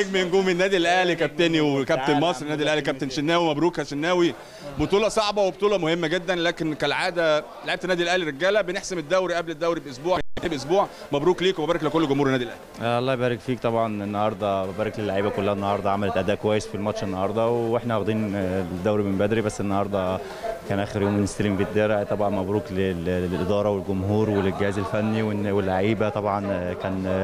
نجم نجوم النادي الاهلي كابتني وكابتن مصر النادي الاهلي كابتن شناوي مبروك يا شناوي بطوله صعبه وبطوله مهمه جدا لكن كالعاده لعيبه النادي الاهلي رجاله بنحسم الدوري قبل الدوري باسبوع باسبوع مبروك ليك ومبارك لكل جمهور النادي الاهلي آه، الله يبارك فيك طبعا النهارده ببارك للعيبه كلها النهارده عملت اداء كويس في الماتش النهارده واحنا واخدين آه، الدوري من بدري بس النهارده كان اخر يوم نستلم في الدرع طبعا مبروك لل- للاداره والجمهور وللجهاز الفني والن- واللعيبه طبعا آه، كان آه،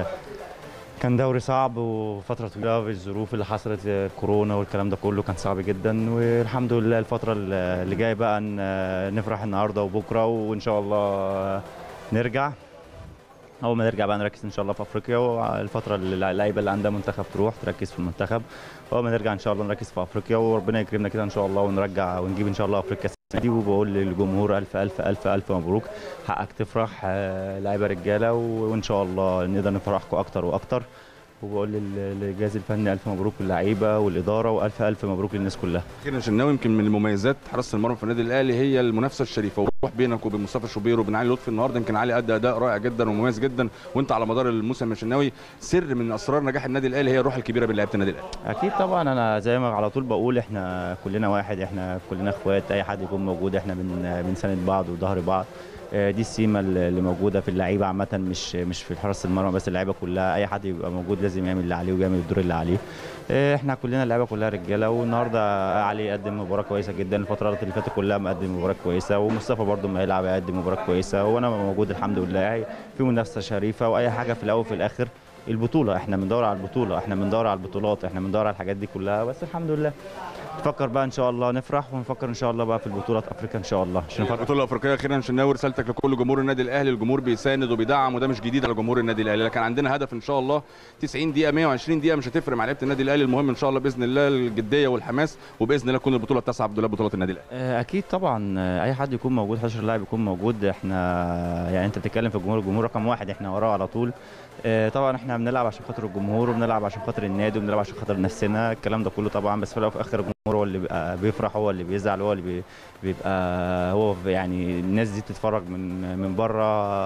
كان دوري صعب وفترة طويلة في الظروف اللي حصلت آه، كورونا والكلام ده كله كان صعب جدا والحمد لله الفترة اللي جاية بقى ن- نفرح النهارده وبكرة وإن شاء الله آه، نرجع اول ما نرجع بقى نركز ان شاء الله في افريقيا والفتره اللي اللعيبه اللي عندها منتخب تروح تركز في المنتخب اول ما نرجع ان شاء الله نركز في افريقيا وربنا يكرمنا كده ان شاء الله ونرجع ونجيب ان شاء الله افريقيا السنه دي وبقول للجمهور الف الف الف الف مبروك حقك تفرح آه، لعيبه رجاله و- وان شاء الله نقدر نفرحكم اكتر واكتر وبقول لل- للجهاز الفني الف مبروك للعيبه والاداره والف الف مبروك للناس كلها اخيرا شناوي يمكن من المميزات حراسه المرمى في النادي الاهلي هي المنافسه الشريفه والروح بينك وبين مصطفى شوبير وبين علي لطفي النهارده يمكن علي ادى اداء رائع جدا ومميز جدا وانت على مدار الموسم يا شناوي سر من اسرار نجاح النادي الاهلي هي الروح الكبيره بين لعيبه النادي الاهلي اكيد طبعا انا زي ما على طول بقول احنا كلنا واحد احنا كلنا اخوات اي حد يكون موجود احنا بن بنساند بعض وظهر بعض آه، دي السيمه اللي موجوده في اللعيبه عامه مش مش في حراسه المرمى بس اللعيبه كلها اي حد يبقى موجود لازم يعمل اللي عليه ويعمل الدور اللي عليه آه، احنا كلنا اللعيبه كلها رجاله والنهارده علي قدم مباراه كويسه جدا الفترات اللي فاتت كلها مقدم مباراه كويسه ومصطفى برده ما يلعب يقدم مباراه كويسه وانا موجود الحمد لله في منافسه شريفه واي حاجه في الاول وفي الاخر البطوله احنا بندور على البطوله احنا بندور على البطولات احنا بندور على الحاجات دي كلها بس الحمد لله نفكر بقى ان شاء الله نفرح ونفكر ان شاء الله بقى في البطولات افريقيا ان شاء الله عشان نفرح البطوله الافريقيه اخيرا شناوي رسالتك لكل جمهور النادي الاهلي الجمهور بيساند وبيدعم وده مش جديد على جمهور النادي الاهلي لكن عندنا هدف ان شاء الله 90 دقيقه 120 دقيقه مش هتفرق مع لعيبه النادي الاهلي المهم ان شاء الله باذن الله الجديه والحماس وباذن الله تكون البطوله التاسعه عبد الله بطولات النادي الاهلي آه، اكيد طبعا آه، اي حد يكون موجود 11 لاعب يكون موجود احنا يعني انت بتتكلم في الجمهور الجمهور رقم واحد احنا وراه على طول آه، طبعا احنا بنلعب عشان خاطر الجمهور وبنلعب عشان خاطر النادي وبنلعب عشان خاطر نفسنا الكلام ده كله طبعا بس في الاول وفي الاخر الجمهور هو اللي بيبقى بيفرح هو اللي بيزعل هو اللي بي- بيبقى هو يعني الناس دي بتتفرج من من بره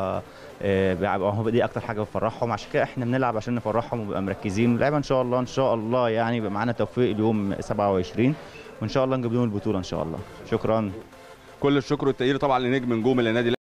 آه، بيبقى هو دي اكتر حاجه بتفرحهم عشان كده احنا بنلعب عشان نفرحهم ونبقى مركزين اللعيبه ان شاء الله ان شاء الله يعني يبقى معانا توفيق اليوم 27 وان شاء الله نجيب لهم البطوله ان شاء الله شكرا كل الشكر والتقدير طبعا لنجم نجوم النادي